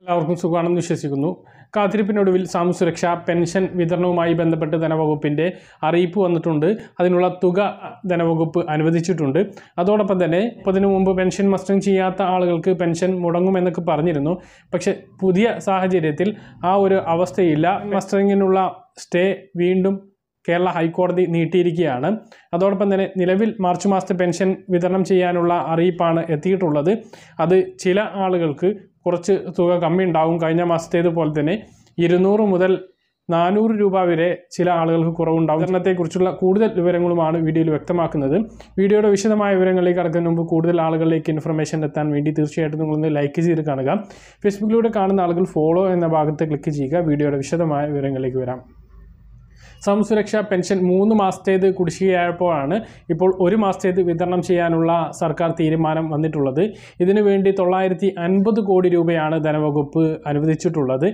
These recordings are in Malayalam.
എല്ലാവർക്കും സുഖമാണെന്ന് വിശ്വസിക്കുന്നു കാത്തിരിപ്പിനൊടുവിൽ സാമൂഹ്യ സുരക്ഷാ പെൻഷൻ വിതരണവുമായി ബന്ധപ്പെട്ട് ധനവകുപ്പിൻ്റെ അറിയിപ്പ് വന്നിട്ടുണ്ട് അതിനുള്ള തുക ധനവകുപ്പ് അനുവദിച്ചിട്ടുണ്ട് അതോടൊപ്പം തന്നെ മുപ്പതിനു മുമ്പ് പെൻഷൻ മസ്റ്ററിങ് ചെയ്യാത്ത ആളുകൾക്ക് പെൻഷൻ മുടങ്ങുമെന്നൊക്കെ പറഞ്ഞിരുന്നു പക്ഷെ പുതിയ സാഹചര്യത്തിൽ ആ ഒരു അവസ്ഥയില്ല മസ്റ്ററിങ്ങിനുള്ള സ്റ്റേ വീണ്ടും കേരള ഹൈക്കോടതി നീട്ടിയിരിക്കുകയാണ് അതോടൊപ്പം തന്നെ നിലവിൽ മാർച്ച് മാസത്തെ പെൻഷൻ വിതരണം ചെയ്യാനുള്ള അറിയിപ്പാണ് എത്തിയിട്ടുള്ളത് അത് ചില ആളുകൾക്ക് കുറച്ച് തുക കമ്മി ഉണ്ടാവും കഴിഞ്ഞ മാസത്തേതുപോലെ തന്നെ ഇരുന്നൂറ് മുതൽ നാനൂറ് രൂപ വരെ ചില ആളുകൾക്ക് കുറവുണ്ടാവും വിതരണത്തെക്കുറിച്ചുള്ള കൂടുതൽ വിവരങ്ങളുമാണ് വീഡിയോയിൽ വ്യക്തമാക്കുന്നത് വീഡിയോയുടെ വിശദമായ വിവരങ്ങളിലേക്ക് കടക്കുന്നതിന് മുമ്പ് കൂടുതൽ ആളുകളിലേക്ക് ഇൻഫർമേഷൻ എത്താൻ വേണ്ടി തീർച്ചയായിട്ടും നിങ്ങളൊന്ന് ലൈക്ക് ചെയ്ത് കാണുക ഫേസ്ബുക്കിലൂടെ കാണുന്ന ആളുകൾ ഫോളോ എന്ന ഭാഗത്ത് ക്ലിക്ക് ചെയ്യുക വീഡിയോയുടെ വിശദമായ വിവരങ്ങളിലേക്ക് വരാം സംസുരക്ഷാ പെൻഷൻ മൂന്ന് മാസത്തേത് കുടിശ്ശികയായപ്പോഴാണ് ഇപ്പോൾ ഒരു മാസത്തേത് വിതരണം ചെയ്യാനുള്ള സർക്കാർ തീരുമാനം വന്നിട്ടുള്ളത് ഇതിനു വേണ്ടി തൊള്ളായിരത്തി അൻപത് കോടി രൂപയാണ് ധനവകുപ്പ് അനുവദിച്ചിട്ടുള്ളത്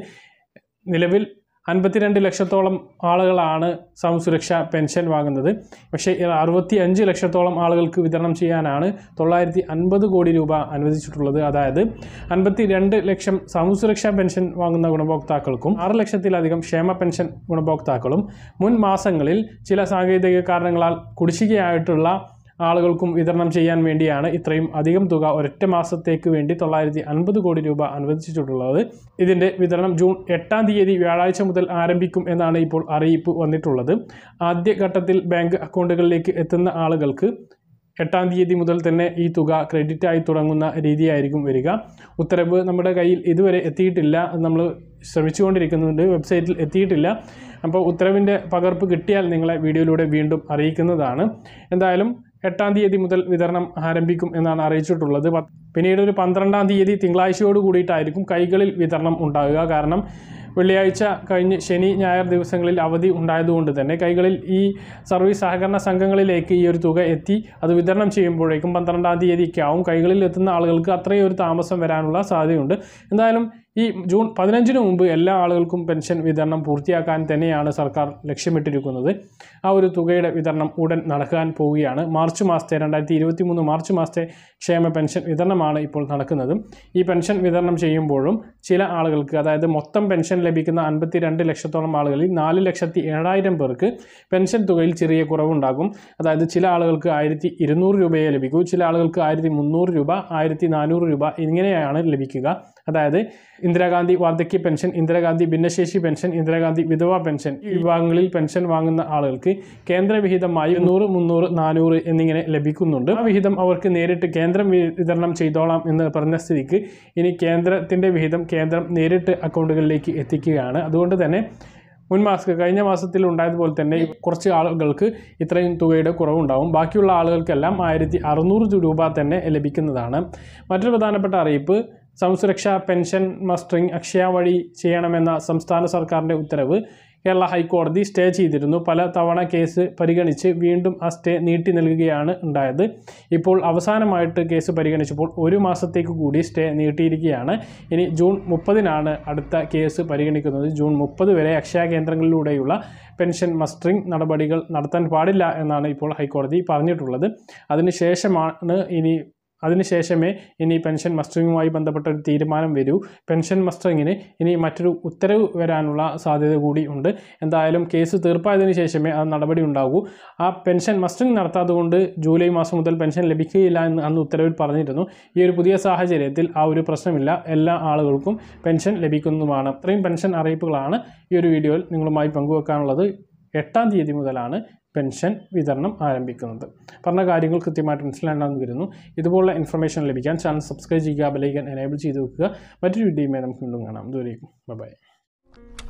നിലവിൽ അൻപത്തിരണ്ട് ലക്ഷത്തോളം ആളുകളാണ് സംസുരക്ഷാ പെൻഷൻ വാങ്ങുന്നത് പക്ഷേ അറുപത്തി അഞ്ച് ലക്ഷത്തോളം ആളുകൾക്ക് വിതരണം ചെയ്യാനാണ് തൊള്ളായിരത്തി അൻപത് കോടി രൂപ അനുവദിച്ചിട്ടുള്ളത് അതായത് അൻപത്തി രണ്ട് ലക്ഷം സാമൂഹ്യസുരക്ഷാ പെൻഷൻ വാങ്ങുന്ന ഗുണഭോക്താക്കൾക്കും ആറ് ലക്ഷത്തിലധികം ക്ഷേമ പെൻഷൻ ഗുണഭോക്താക്കളും മുൻ മാസങ്ങളിൽ ചില സാങ്കേതിക കാരണങ്ങളാൽ കുടിശ്ശികയായിട്ടുള്ള ആളുകൾക്കും വിതരണം ചെയ്യാൻ വേണ്ടിയാണ് ഇത്രയും അധികം തുക ഒരൊറ്റ മാസത്തേക്ക് വേണ്ടി തൊള്ളായിരത്തി അൻപത് കോടി രൂപ അനുവദിച്ചിട്ടുള്ളത് ഇതിൻ്റെ വിതരണം ജൂൺ എട്ടാം തീയതി വ്യാഴാഴ്ച മുതൽ ആരംഭിക്കും എന്നാണ് ഇപ്പോൾ അറിയിപ്പ് വന്നിട്ടുള്ളത് ആദ്യ ഘട്ടത്തിൽ ബാങ്ക് അക്കൗണ്ടുകളിലേക്ക് എത്തുന്ന ആളുകൾക്ക് എട്ടാം തീയതി മുതൽ തന്നെ ഈ തുക ക്രെഡിറ്റ് ആയി തുടങ്ങുന്ന രീതിയായിരിക്കും വരിക ഉത്തരവ് നമ്മുടെ കയ്യിൽ ഇതുവരെ എത്തിയിട്ടില്ല അത് നമ്മൾ ശ്രമിച്ചുകൊണ്ടിരിക്കുന്നുണ്ട് വെബ്സൈറ്റിൽ എത്തിയിട്ടില്ല അപ്പോൾ ഉത്തരവിൻ്റെ പകർപ്പ് കിട്ടിയാൽ നിങ്ങളെ വീഡിയോയിലൂടെ വീണ്ടും അറിയിക്കുന്നതാണ് എന്തായാലും എട്ടാം തീയതി മുതൽ വിതരണം ആരംഭിക്കും എന്നാണ് അറിയിച്ചിട്ടുള്ളത് പ- പിന്നീട് ഒരു പന്ത്രണ്ടാം തീയതി തിങ്കളാഴ്ചയോട് കൂടിയിട്ടായിരിക്കും കൈകളിൽ വിതരണം ഉണ്ടാകുക കാരണം വെള്ളിയാഴ്ച കഴിഞ്ഞ് ശനി ഞായർ ദിവസങ്ങളിൽ അവധി ഉണ്ടായതുകൊണ്ട് തന്നെ കൈകളിൽ ഈ സർവീസ് സഹകരണ സംഘങ്ങളിലേക്ക് ഈ ഒരു തുക എത്തി അത് വിതരണം ചെയ്യുമ്പോഴേക്കും പന്ത്രണ്ടാം തീയതിക്ക് ആവും കൈകളിൽ എത്തുന്ന ആളുകൾക്ക് അത്രയും ഒരു താമസം വരാനുള്ള സാധ്യതയുണ്ട് എന്തായാലും ഈ ജൂൺ പതിനഞ്ചിന് മുമ്പ് എല്ലാ ആളുകൾക്കും പെൻഷൻ വിതരണം പൂർത്തിയാക്കാൻ തന്നെയാണ് സർക്കാർ ലക്ഷ്യമിട്ടിരിക്കുന്നത് ആ ഒരു തുകയുടെ വിതരണം ഉടൻ നടക്കാൻ പോവുകയാണ് മാർച്ച് മാസത്തെ രണ്ടായിരത്തി ഇരുപത്തി മൂന്ന് മാർച്ച് മാസത്തെ ക്ഷേമ പെൻഷൻ വിതരണമാണ് ഇപ്പോൾ നടക്കുന്നത് ഈ പെൻഷൻ വിതരണം ചെയ്യുമ്പോഴും ചില ആളുകൾക്ക് അതായത് മൊത്തം പെൻഷൻ ലഭിക്കുന്ന അൻപത്തി രണ്ട് ലക്ഷത്തോളം ആളുകളിൽ നാല് ലക്ഷത്തി ഏഴായിരം പേർക്ക് പെൻഷൻ തുകയിൽ ചെറിയ കുറവുണ്ടാകും അതായത് ചില ആളുകൾക്ക് ആയിരത്തി ഇരുന്നൂറ് രൂപയെ ലഭിക്കൂ ചില ആളുകൾക്ക് ആയിരത്തി മുന്നൂറ് രൂപ ആയിരത്തി നാനൂറ് രൂപ ഇങ്ങനെയാണ് ലഭിക്കുക അതായത് ഇന്ദിരാഗാന്ധി വാർദ്ധക്യ പെൻഷൻ ഇന്ദിരാഗാന്ധി ഭിന്നശേഷി പെൻഷൻ ഇന്ദിരാഗാന്ധി വിധവ പെൻഷൻ ഈ വിഭാഗങ്ങളിൽ പെൻഷൻ വാങ്ങുന്ന ആളുകൾക്ക് കേന്ദ്ര വിഹിതമായി നൂറ് മുന്നൂറ് നാനൂറ് എന്നിങ്ങനെ ലഭിക്കുന്നുണ്ട് ആ വിഹിതം അവർക്ക് നേരിട്ട് കേന്ദ്രം വി- വിതരണം ചെയ്തോളാം എന്ന് പറഞ്ഞ സ്ഥിതിക്ക് ഇനി കേന്ദ്രത്തിൻ്റെ വിഹിതം കേന്ദ്രം നേരിട്ട് അക്കൗണ്ടുകളിലേക്ക് എത്തിക്കുകയാണ് അതുകൊണ്ട് തന്നെ മുൻ മാസം കഴിഞ്ഞ മാസത്തിൽ ഉണ്ടായതുപോലെ തന്നെ കുറച്ച് ആളുകൾക്ക് ഇത്രയും തുകയുടെ കുറവുണ്ടാവും ബാക്കിയുള്ള ആളുകൾക്കെല്ലാം ആയിരത്തി അറുന്നൂറ് രൂപ തന്നെ ലഭിക്കുന്നതാണ് മറ്റൊരു പ്രധാനപ്പെട്ട അറിയിപ്പ് സംസുരക്ഷാ പെൻഷൻ മസ്റ്ററിംഗ് അക്ഷയ വഴി ചെയ്യണമെന്ന സംസ്ഥാന സർക്കാരിൻ്റെ ഉത്തരവ് കേരള ഹൈക്കോടതി സ്റ്റേ ചെയ്തിരുന്നു പല തവണ കേസ് പരിഗണിച്ച് വീണ്ടും ആ സ്റ്റേ നീട്ടി നൽകുകയാണ് ഉണ്ടായത് ഇപ്പോൾ അവസാനമായിട്ട് കേസ് പരിഗണിച്ചപ്പോൾ ഒരു മാസത്തേക്ക് കൂടി സ്റ്റേ നീട്ടിയിരിക്കുകയാണ് ഇനി ജൂൺ മുപ്പതിനാണ് അടുത്ത കേസ് പരിഗണിക്കുന്നത് ജൂൺ മുപ്പത് വരെ അക്ഷയ കേന്ദ്രങ്ങളിലൂടെയുള്ള പെൻഷൻ മസ്റ്ററിംഗ് നടപടികൾ നടത്താൻ പാടില്ല എന്നാണ് ഇപ്പോൾ ഹൈക്കോടതി പറഞ്ഞിട്ടുള്ളത് അതിനുശേഷമാണ് ഇനി അതിനുശേഷമേ ഇനി പെൻഷൻ മസ്റ്ററിങ്ങുമായി ബന്ധപ്പെട്ട ഒരു തീരുമാനം വരൂ പെൻഷൻ മസ്റ്ററിങ്ങിന് ഇനി മറ്റൊരു ഉത്തരവ് വരാനുള്ള സാധ്യത കൂടി ഉണ്ട് എന്തായാലും കേസ് തീർപ്പായതിനു ശേഷമേ ആ നടപടി ഉണ്ടാകൂ ആ പെൻഷൻ മസ്റ്ററിങ് നടത്താത്തതുകൊണ്ട് ജൂലൈ മാസം മുതൽ പെൻഷൻ ലഭിക്കുകയില്ല എന്ന് അന്ന് ഉത്തരവിൽ പറഞ്ഞിരുന്നു ഈ ഒരു പുതിയ സാഹചര്യത്തിൽ ആ ഒരു പ്രശ്നമില്ല എല്ലാ ആളുകൾക്കും പെൻഷൻ ലഭിക്കുന്നതുമാണ് ഇത്രയും പെൻഷൻ അറിയിപ്പുകളാണ് ഈ ഒരു വീഡിയോയിൽ നിങ്ങളുമായി പങ്കുവെക്കാനുള്ളത് എട്ടാം തീയതി മുതലാണ് പെൻഷൻ വിതരണം ആരംഭിക്കുന്നത് പറഞ്ഞ കാര്യങ്ങൾ കൃത്യമായിട്ട് മനസ്സിലാണെന്ന് കരുതുന്നു ഇതുപോലുള്ള ഇൻഫർമേഷൻ ലഭിക്കാൻ ചാനൽ സബ്സ്ക്രൈബ് ചെയ്യുക ബെലൈക്കൻ എനേബിൾ ചെയ്ത് വെക്കുക മറ്റൊരു വീഡിയോയുമായി നമുക്ക് വീണ്ടും കാണാം ഇതുവരേക്കും ബൈ